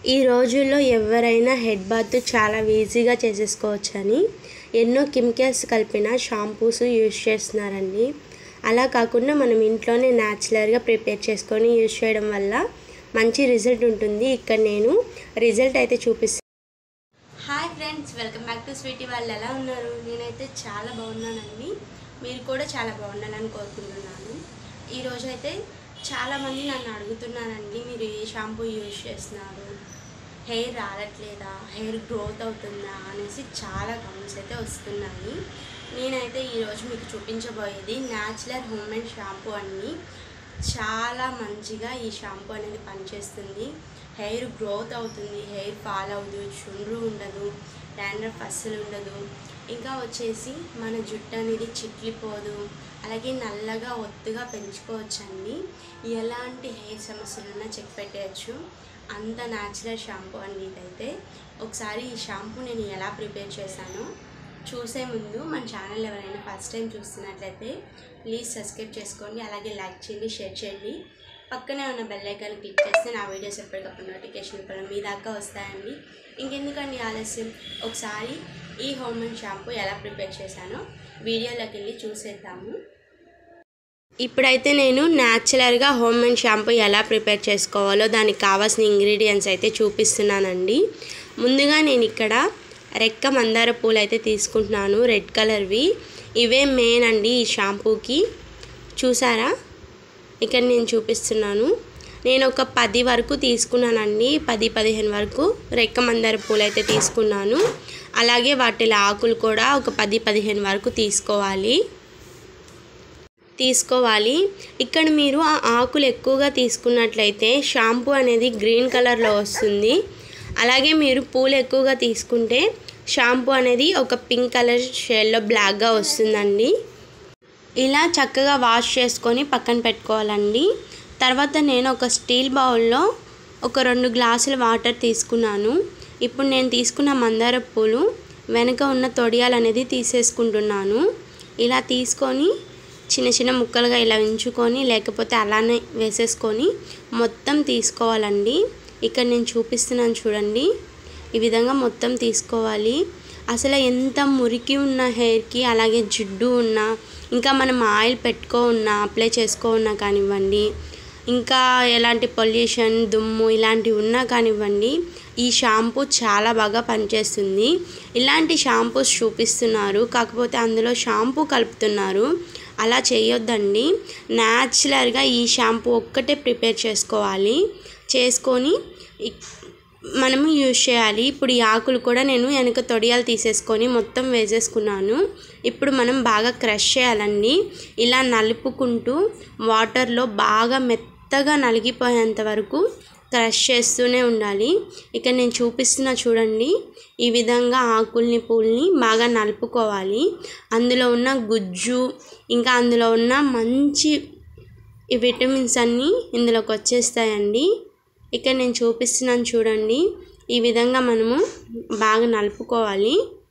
ఈ రోజుల్లో ఎవరైనా హెడ్ బాత్ చాలా ఈజీగా చేసేసుకోవచ్చని ఎన్నో కెమికల్స్ కలిపిన షాంపూస్ యూజ్ చేస్తున్నారండి అలా కాకుండా మనం ఇంట్లోనే న్యాచురల్గా ప్రిపేర్ చేసుకొని యూజ్ చేయడం వల్ల మంచి రిజల్ట్ ఉంటుంది ఇక్కడ నేను రిజల్ట్ అయితే చూపిస్తాను hi friends welcome back to Sweety వాళ్ళు ఎలా ఉన్నారు నేనైతే చాలా బాగున్నానండి మీరు కూడా చాలా బాగుండాలని కోరుకుంటున్నాను ఈరోజు అయితే చాలామంది నన్ను అడుగుతున్నారండి మీరు ఏ షాంపూ యూజ్ చేస్తున్నారు హెయిర్ రాలట్లేదా హెయిర్ గ్రోత్ అవుతుందా అనేసి చాలా కమెంట్స్ అయితే వస్తున్నాయి నేనైతే ఈరోజు మీకు చూపించబోయేది న్యాచురల్ హోమ్ మేడ్ షాంపూ అండి చాలా మంచిగా ఈ షాంపూ అనేది పనిచేస్తుంది హెయిర్ గ్రోత్ అవుతుంది హెయిర్ ఫాల్ అవ్వదు చుండ్రు ఉండదు డాండ్రఫ్ అస్సలు ఉండదు ఇంకా వచ్చేసి మన జుట్టు అనేది చిట్లిపోదు అలాగే నల్లగా ఒత్తుగా పెంచుకోవచ్చండి ఎలాంటి హెయిర్ సమస్యలున్నా చెక్ పెట్టేయచ్చు అంత న్యాచురల్ షాంపూ అండి ఇదైతే ఒకసారి ఈ షాంపూ నేను ఎలా ప్రిపేర్ చేశానో చూసే ముందు మన ఛానల్ ఎవరైనా ఫస్ట్ టైం చూస్తున్నట్లయితే ప్లీజ్ సబ్స్క్రైబ్ చేసుకోండి అలాగే లైక్ చేయండి షేర్ చేయండి పక్కనే ఉన్న బెల్ ఐకాన్ క్లిక్ చేస్తే నా వీడియోస్ ఎప్పటికప్పుడు నోటిఫికేషన్ కూడా మీ దాకా వస్తాయండి ఇంకెందుకండి ఆలస్యం ఒకసారి ఈ హోమ్ మేడ్ షాంపూ ఎలా ప్రిపేర్ చేశానో వీడియోలోకి వెళ్ళి చూసేద్దాము ఇప్పుడైతే నేను న్యాచురల్గా హోమ్ మేడ్ షాంపూ ఎలా ప్రిపేర్ చేసుకోవాలో దానికి కావాల్సిన ఇంగ్రీడియంట్స్ అయితే చూపిస్తున్నానండి ముందుగా నేను ఇక్కడ రెక్క మందార పూలు అయితే తీసుకుంటున్నాను రెడ్ కలర్వి ఇవే మెయిన్ అండి ఈ షాంపూకి చూసారా ఇక్కడ నేను చూపిస్తున్నాను నేను ఒక పది వరకు తీసుకున్నానండి పది పదిహేను వరకు రెక్క మందార పూలు అయితే తీసుకున్నాను అలాగే వాటి ఆకులు కూడా ఒక పది పదిహేను వరకు తీసుకోవాలి తీసుకోవాలి ఇక్కడ మీరు ఆ ఆకులు ఎక్కువగా తీసుకున్నట్లయితే షాంపూ అనేది గ్రీన్ కలర్లో వస్తుంది అలాగే మీరు పూలు ఎక్కువగా తీసుకుంటే షాంపూ అనేది ఒక పింక్ కలర్ షేడ్లో బ్లాక్గా వస్తుందండి ఇలా చక్కగా వాష్ చేసుకొని పక్కన పెట్టుకోవాలండి తర్వాత నేను ఒక స్టీల్ బౌల్లో ఒక రెండు గ్లాసుల వాటర్ తీసుకున్నాను ఇప్పుడు నేను తీసుకున్న మందార పూలు వెనక ఉన్న తొడియాలు అనేది తీసేసుకుంటున్నాను ఇలా తీసుకొని చిన్న చిన్న ముక్కలుగా ఇలా ఉంచుకొని లేకపోతే అలానే వేసేసుకొని మొత్తం తీసుకోవాలండి ఇక్కడ నేను చూపిస్తున్నాను చూడండి ఈ విధంగా మొత్తం తీసుకోవాలి అసలు ఎంత మురికి ఉన్న హెయిర్కి అలాగే జిడ్డు ఉన్న ఇంకా మనం ఆయిల్ పెట్టుకో ఉన్నా అప్లై చేసుకో ఉన్నా కానివ్వండి ఇంకా ఎలాంటి పొల్యూషన్ దుమ్ము ఇలాంటివి ఉన్నా కానివ్వండి ఈ షాంపూ చాలా బాగా పనిచేస్తుంది ఇలాంటి షాంపూస్ చూపిస్తున్నారు కాకపోతే అందులో షాంపూ కలుపుతున్నారు అలా చేయొద్దండి న్యాచురల్గా ఈ షాంపూ ఒక్కటే ప్రిపేర్ చేసుకోవాలి చేసుకొని మనము యూజ్ చేయాలి ఇప్పుడు ఈ ఆకులు కూడా నేను వెనక తొడియాలు తీసేసుకొని మొత్తం వేసేసుకున్నాను ఇప్పుడు మనం బాగా క్రష్ చేయాలండి ఇలా నలుపుకుంటూ వాటర్లో బాగా మెత్తగా నలిగిపోయేంత వరకు క్రష్ చేస్తూనే ఉండాలి ఇక నేను చూపిస్తున్న చూడండి ఈ విధంగా ఆకుల్ని పూల్ని బాగా నలుపుకోవాలి అందులో ఉన్న గుజ్జు ఇంకా అందులో ఉన్న మంచి ఈ విటమిన్స్ అన్నీ ఇందులోకి వచ్చేస్తాయండి ఇక్కడ నేను చూపిస్తున్నాను చూడండి ఈ విధంగా మనము బాగా నలుపుకోవాలి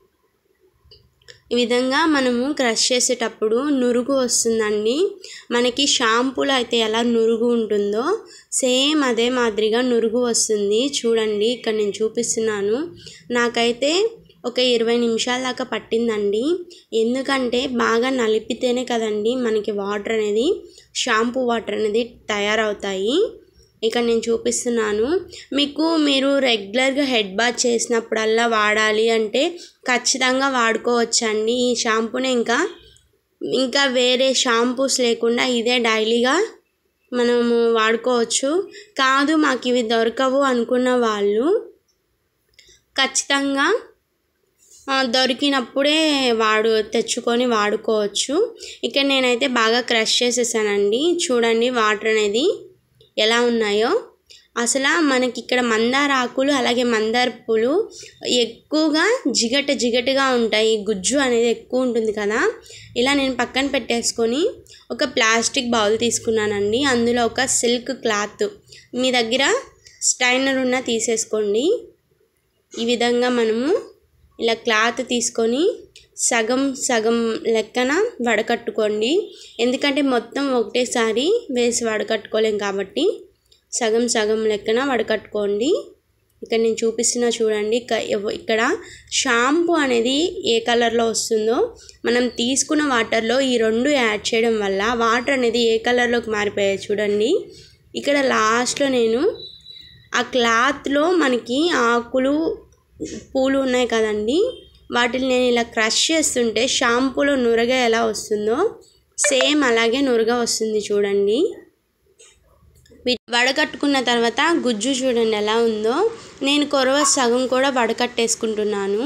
ఈ విధంగా మనము క్రష్ చేసేటప్పుడు నురుగు వస్తుందండి మనకి షాంపూలో అయితే ఎలా నురుగు ఉంటుందో సేమ్ అదే మాదిరిగా నురుగు వస్తుంది చూడండి ఇక్కడ నేను చూపిస్తున్నాను నాకైతే ఒక ఇరవై నిమిషాల దాకా పట్టిందండి ఎందుకంటే బాగా నలిపితేనే కదండి మనకి వాటర్ అనేది షాంపూ వాటర్ అనేది తయారవుతాయి ఇక నేను చూపిస్తున్నాను మీకు మీరు రెగ్యులర్గా హెడ్ బాత్ చేసినప్పుడల్లా వాడాలి అంటే ఖచ్చితంగా వాడుకోవచ్చండి ఈ షాంపూని ఇంకా ఇంకా వేరే షాంపూస్ లేకుండా ఇదే డైలీగా మనము వాడుకోవచ్చు కాదు మాకు ఇవి దొరకవు అనుకున్న వాళ్ళు ఖచ్చితంగా దొరికినప్పుడే వాడు తెచ్చుకొని వాడుకోవచ్చు ఇక్కడ నేనైతే బాగా క్రష్ చేసేసానండి చూడండి వాటర్ అనేది ఎలా ఉన్నాయో అసలు మనకి ఇక్కడ మందార ఆకులు అలాగే మందార పూలు ఎక్కువగా జిగట జిగటగా ఉంటాయి గుజ్జు అనేది ఎక్కువ ఉంటుంది కదా ఇలా నేను పక్కన పెట్టేసుకొని ఒక ప్లాస్టిక్ బౌల్ తీసుకున్నానండి అందులో ఒక సిల్క్ క్లాత్ మీ దగ్గర స్టైనర్ ఉన్న తీసేసుకోండి ఈ విధంగా మనము ఇలా క్లాత్ తీసుకొని సగం సగం లెక్కన వడకట్టుకోండి ఎందుకంటే మొత్తం ఒకటేసారి వేసి వడకట్టుకోలేం కాబట్టి సగం సగం లెక్కన వడకట్టుకోండి ఇక్కడ నేను చూపిస్తున్నా చూడండి ఇక- ఎవ- ఇక్కడ షాంపూ అనేది ఏ కలర్లో వస్తుందో మనం తీసుకున్న వాటర్లో ఈ రెండు యాడ్ చేయడం వల్ల వాటర్ అనేది ఏ కలర్లోకి మారిపోయాయి చూడండి ఇక్కడ లాస్ట్లో నేను ఆ క్లాత్లో మనకి ఆకులు పూలు ఉన్నాయి కదండి వాటిని నేను ఇలా క్రష్ చేస్తుంటే షాంపూలో నురగ ఎలా వస్తుందో సేమ్ అలాగే నురగ వస్తుంది చూడండి వీ- వడకట్టుకున్న తర్వాత గుజ్జు చూడండి ఎలా ఉందో నేను కొరవ సగం కూడా వడకట్టేసుకుంటున్నాను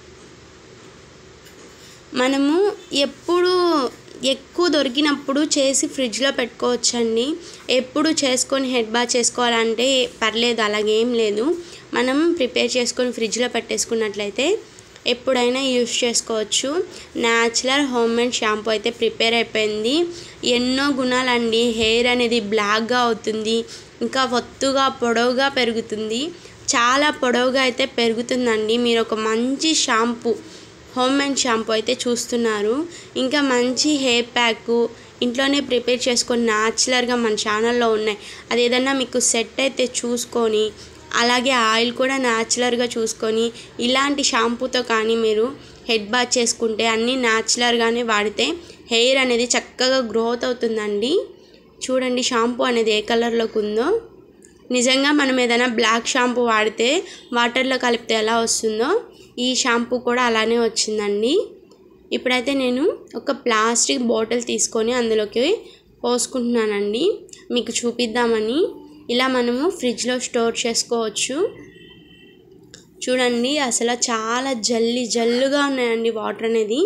మనము ఎప్పుడు ఎక్కువ దొరికినప్పుడు చేసి ఫ్రిడ్జ్లో పెట్టుకోవచ్చండి ఎప్పుడు చేసుకొని హెడ్ బాత్ చేసుకోవాలంటే పర్లేదు అలాగేం లేదు మనం ప్రిపేర్ చేసుకొని ఫ్రిడ్జ్లో పెట్టేసుకున్నట్లయితే ఎప్పుడైనా యూస్ చేసుకోవచ్చు న్యాచురల్ హోమ్ మేడ్ షాంపూ అయితే ప్రిపేర్ అయిపోయింది ఎన్నో గుణాలండి హెయిర్ అనేది బ్లాక్గా అవుతుంది ఇంకా ఒత్తుగా పొడవుగా పెరుగుతుంది చాలా పొడవుగా అయితే పెరుగుతుందండి మీరు ఒక మంచి షాంపూ హోమ్ మేడ్ షాంపూ అయితే చూస్తున్నారు ఇంకా మంచి హెయిర్ ప్యాక్ ఇంట్లోనే ప్రిపేర్ చేసుకొని న్యాచురల్గా మన ఛానల్లో ఉన్నాయి అది ఏదన్నా మీకు సెట్ అయితే చూసుకొని అలాగే ఆయిల్ కూడా న్యాచురల్గా చూసుకొని ఇలాంటి షాంపూతో కానీ మీరు హెడ్ బాత్ చేసుకుంటే అన్నీ న్యాచురల్గానే వాడితే హెయిర్ అనేది చక్కగా గ్రోత్ అవుతుందండి చూడండి షాంపూ అనేది ఏ కలర్లోకి ఉందో నిజంగా మనం ఏదైనా బ్లాక్ షాంపూ వాడితే వాటర్లో కలిపితే ఎలా వస్తుందో ఈ షాంపూ కూడా అలానే వచ్చిందండి ఇప్పుడైతే నేను ఒక ప్లాస్టిక్ బాటిల్ తీసుకొని అందులోకి పోసుకుంటున్నానండి మీకు చూపిద్దామని ఇలా మనము ఫ్రిడ్జ్లో స్టోర్ చేసుకోవచ్చు చూడండి అసలు చాలా జల్లి జల్లుగా ఉన్నాయండి వాటర్ అనేది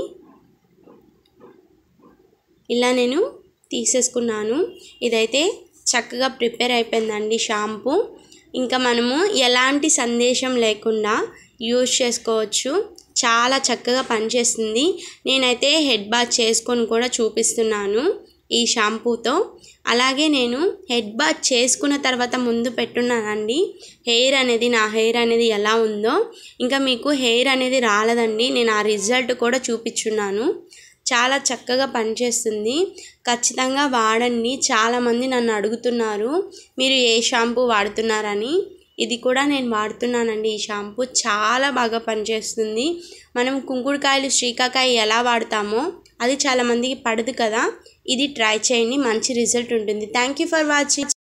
ఇలా నేను తీసేసుకున్నాను ఇదైతే చక్కగా ప్రిపేర్ అయిపోయిందండి షాంపూ ఇంకా మనము ఎలాంటి సందేశం లేకుండా యూజ్ చేసుకోవచ్చు చాలా చక్కగా పనిచేస్తుంది నేనైతే హెడ్ బాత్ చేసుకొని కూడా చూపిస్తున్నాను ఈ షాంపూతో అలాగే నేను హెడ్ బాత్ చేసుకున్న తర్వాత ముందు పెట్టున్నానండి హెయిర్ అనేది నా హెయిర్ అనేది ఎలా ఉందో ఇంకా మీకు హెయిర్ అనేది రాలేదండి నేను ఆ రిజల్ట్ కూడా చూపించున్నాను చాలా చక్కగా పనిచేస్తుంది ఖచ్చితంగా వాడండి చాలామంది నన్ను అడుగుతున్నారు మీరు ఏ షాంపూ వాడుతున్నారని ఇది కూడా నేను వాడుతున్నానండి ఈ షాంపూ చాలా బాగా పనిచేస్తుంది మనం కుంకుడుకాయలు శ్రీకాకాయ ఎలా వాడతామో అది చాలామందికి పడదు కదా ఇది ట్రై చేయండి మంచి రిజల్ట్ ఉంటుంది థ్యాంక్ యూ ఫర్ వాచింగ్